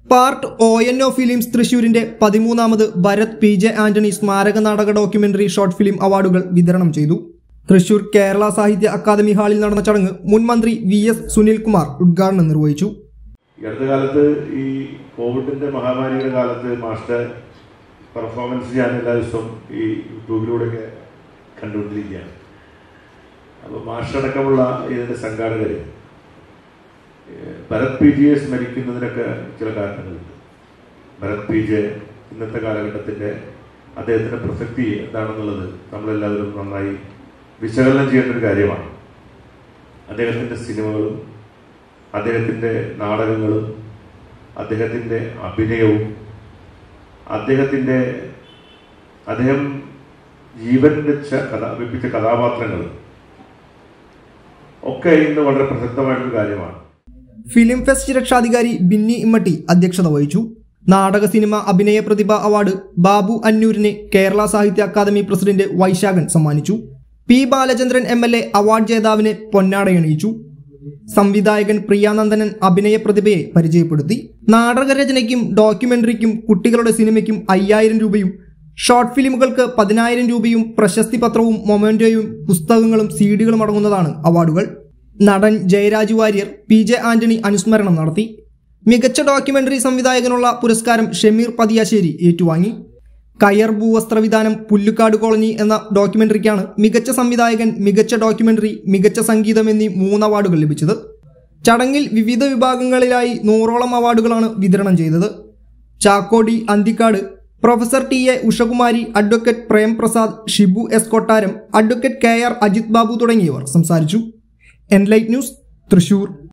part O N O films തൃശൂരിന്റെ പതിമൂന്നാമത് ഭരത് പി ജെ ആന്റണി സ്മാരക നാടക ഡോക്യുമെന്ററി ഷോർട്ട് ഫിലിം അവാർഡുകൾ വിതരണം ചെയ്തു തൃശൂർ കേരള സാഹിത്യ അക്കാദമി ഹാളിൽ നടന്ന ചടങ്ങ് മുൻ മന്ത്രി വി എസ് സുനിൽകുമാർ ഉദ്ഘാടനം നിർവഹിച്ചു ഈ അടുത്ത കാലത്ത് ഈ കോവിഡിന്റെ മഹാമാരിയുടെ കാലത്ത് മാസ്റ്റർ പെർഫോമൻസ് ഞാൻ എല്ലാ ദിവസവും ഈ യൂട്യൂബിലൂടെയൊക്കെ കണ്ടുകൊണ്ടിരിക്കുകയാണ് അപ്പോൾ മാസ്റ്റർ അടക്കമുള്ള ഇതിൻ്റെ സംഘാടകർ ഭരത് പി ജിയെ സ്മരിക്കുന്നതിനൊക്കെ ചില കാരണങ്ങളുണ്ട് ഭരത് പി ജെ ഇന്നത്തെ കാലഘട്ടത്തിൻ്റെ അദ്ദേഹത്തിൻ്റെ പ്രസക്തി എന്താണെന്നുള്ളത് നമ്മളെല്ലാവരും നന്നായി വിശകലനം ചെയ്യേണ്ട ഒരു കാര്യമാണ് അദ്ദേഹത്തിൻ്റെ സിനിമകളും അദ്ദേഹത്തിൻ്റെ നാടകങ്ങളും അദ്ദേഹത്തിൻ്റെ അഭിനയവും അദ്ദേഹത്തിൻ്റെ അദ്ദേഹം ജീവൻ വെച്ച കഥ വെപ്പിച്ച കഥാപാത്രങ്ങൾ ഒക്കെ ഇന്ന് വളരെ പ്രസക്തമായിട്ടൊരു കാര്യമാണ് ഫിലിം ഫെസ്റ്റ് രക്ഷാധികാരി ബിന്നി ഇമ്മട്ടി അധ്യക്ഷത വഹിച്ചു നാടക സിനിമ അഭിനയ പ്രതിഭ അവാർഡ് ബാബു അന്നൂരിനെ കേരള സാഹിത്യ അക്കാദമി പ്രസിഡന്റ് വൈശാഖൻ സമ്മാനിച്ചു P Balachandran M L A award ജേതാവിനെ പൊന്നാടയണിയിച്ചു സംവിധായകൻ പ്രിയാനന്ദനൻ അഭിനയ പ്രതിഭയെ പരിചയപ്പെടുത്തി നാടകരചനയ്ക്കും ഡോക്യുമെന്ററിക്കും കുട്ടികളുടെ സിനിമയ്ക്കും അയ്യായിരം രൂപയും ഷോർട്ട് ഫിലിമുകൾക്ക് പതിനായിരം രൂപയും പ്രശസ്തി പത്രവും മൊമെന്റോയും പുസ്തകങ്ങളും സീഡികളും അടങ്ങുന്നതാണ് അവാർഡുകൾ നടൻ ജയരാജ് വാര്യർ പി ജെ ആന്റണി അനുസ്മരണം നടത്തി മികച്ച ഡോക്യുമെന്ററി സംവിധായകനുള്ള പുരസ്കാരം ഷമീർ പതിയാശ്ശേരി ഏറ്റുവാങ്ങി കയർ ഭൂവസ്ത്രവിധാനം പുല്ലുക്കാട് കോളനി എന്ന ഡോക്യുമെന്ററിക്കാണ് മികച്ച സംവിധായകൻ മികച്ച ഡോക്യുമെന്ററി മികച്ച സംഗീതം എന്നീ മൂന്ന് അവാർഡുകൾ ലഭിച്ചത് ചടങ്ങിൽ വിവിധ വിഭാഗങ്ങളിലായി നൂറോളം അവാർഡുകളാണ് വിതരണം ചെയ്തത് Chakkodi Anthikad professor T A Ushakumari advocate Prem Prasad Shibu S Kottaram advocate K R Ajith Babu തുടങ്ങിയവർ സംസാരിച്ചു എൻലൈറ്റ് ന്യൂസ് തൃശൂർ